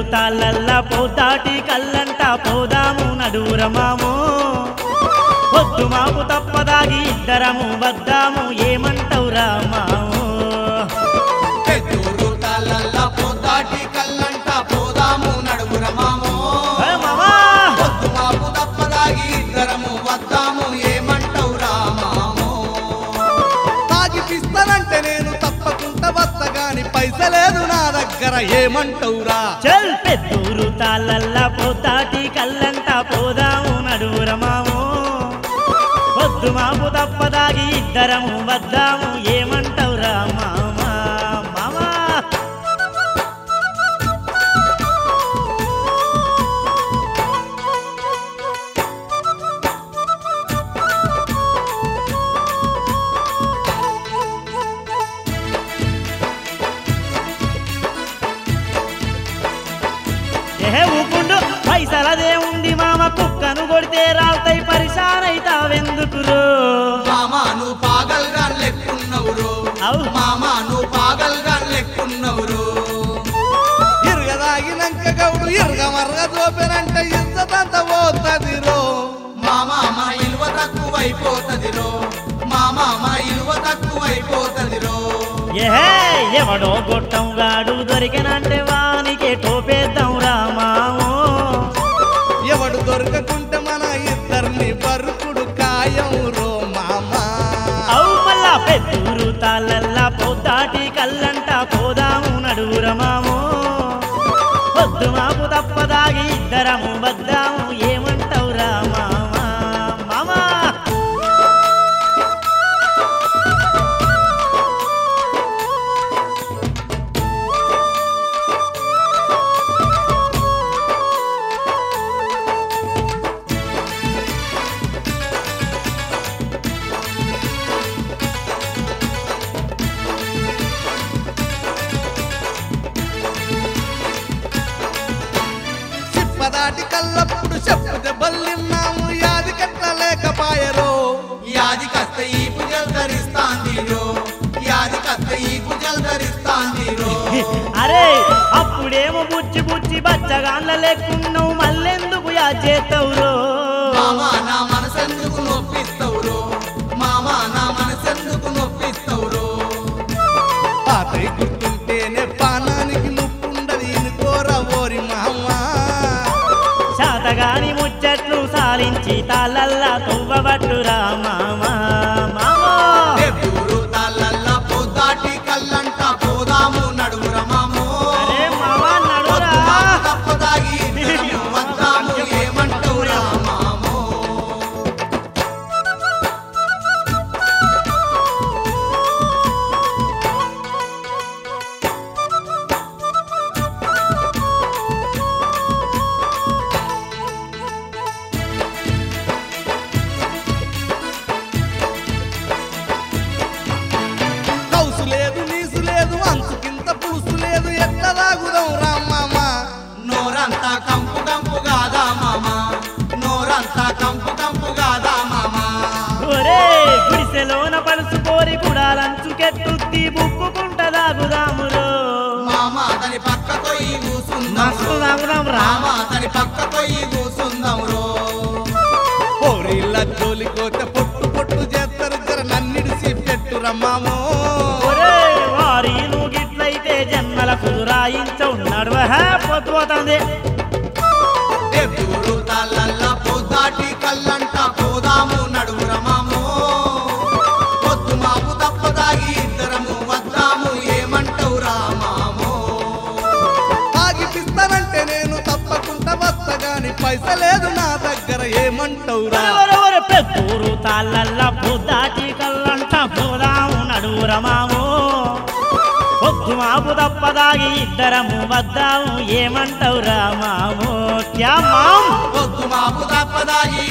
తాళ్ళల్లా పోతాటి కల్లంట పోదాము నడురమాము పొద్దు మాపు తప్పదాగి ఇద్దరము వద్దాము ఏమంటావు రామాము పెద్దూరు తాళ్ళల్లా పోతాటి కల్లంట పోదాము నడుగుర మామో ఏ మామా పొద్దు మాపు తప్పదాగి ఇద్దరము వద్దాము ఏమంటావు రామామో తాగిపిస్తానంటే నేను తప్పకుండా వస్తా గాని పైసలేదు నా దగ్గర ఏమంటావురా చల్ పెద్దూరు తాళ్ళల్లా పోతాటి కల్లంట పోదాము నడురమాము పొద్దు మాపు తప్పదాగి ఇద్దరము వద్దాము ఏమంటావు రామామా మామా ఏ ఊకుండు పైసలదే ఉంది మామ కుక్కను కొడితే రాల్తాయి పరిశానైతావెందుకురో మామా నువ్వు పాగల్గా లెక్కున్నవురు అవు. మామా నువ్వు పాగల్గా లెక్కున్నవురు ఇరగదాగినాక గౌడు ఇరగ మరగ చూపెనంటే ఇజ్జతంత పోతదిరో మామా మా ఇలువ తక్కువైపోతదిరో మామా మా ఇలువ తక్కువైపోతదిరో ఏ ఎవడో గొట్టం గాడు దొరికినంటే వానికే టోపేద్దాం రామాము ఎవడు దొరకకుంటే మన ఇద్దరిని బరుకుడు కాయం రో మామా అవు మళ్ళా పెద్దూరు తాళ్ళల్లా పోతాటి కల్లంట పోదాము నడురమాము పొద్దు మాపు తప్పదాగి ఇద్దరము వద్దాము ఏమంటావు రామామా మామా చిప్పదాటి కల్లప్పుడు చెప్పు దెబ్బలిన్నాము యాది కట్టలేకపాయరో యాది కత్త ఈ పూజలు ధరిస్తాందిరో యాది కత్త ఈ పూజలు ధరిస్తాందిరో అరే అప్పుడేమో బుచ్చి బుచ్చి బచ్చగాన్ల లెక్కున్నావు మళ్ళెందుకు యా చేతవురో మామా నా మనసెందుకు నొప్పిస్తవురో మామా నా మనసెందుకు నొప్పిస్తవురో పాతై గుర్తుంటేనే పానానికి నొప్పుండదు ఇనుకోరా ఓరి మామా శాతగాని ముచ్చట్లు సాలించి తాళ్ళల్లా తువ్వబట్టురా మామా మామా దూరు తాళ్ళల్లా పోతాటి కల్లంట పోదాము నడుగుర మామో అరే మామా నడురా తప్పదాగి ఇద్దరము వద్దాము ఏమంటావురా మామో కౌసు లేదు నీసు లేదు అంచుకింత పులుసు లేదు ఎట్ల తాగుదాం రామ్మామ నోరంతా కంపు కంపు కాదా మామ నోరంతా కంపు కంపు కాదా మామ ఒరే గుడిసెలోన పడుసు కోరి గుడాలంచుకెట్టుద్ది బుక్కుకుంటదాగుదామురో మామ దాని పక్క కొయ్యి కూసుందాం మస్తు తాగుదాం రా రామ దాని పక్క కొయ్యి కూసుందాం రో పోరిల్ల జోలికోతే పొట్టు పొట్టు చేస్తారు జర నన్నిడిసి పెట్టు రమ్మామో ఒరే వారి నువ్వు గిట్లయితే జన్మల కుదురాయించవు నడువ పొద్దుపోతుంది దూరు తాళ్ళల్లా పోతాటి కల్లంట పోదాము నడుగుర మామో పొద్దు మాపు తప్పదాగి ఇద్దరము వద్దాము ఏమంటావు రామామో తాగిపిస్తానంటే నేను తప్పకుండా వస్తా గాని పైసలేదు నా దగ్గర ఏమంటావు రా ఒరెవరెవరె పెద్దూరు తాళ్ళల్లా పొద్దాటి కల్లంట పోదాము నడురమాము పొద్దు మాపు తప్పదాగి ఇద్దరము వద్దాము ఏమంటావు రామాము క్యా మాం పొద్దు మాపు తప్పదాగి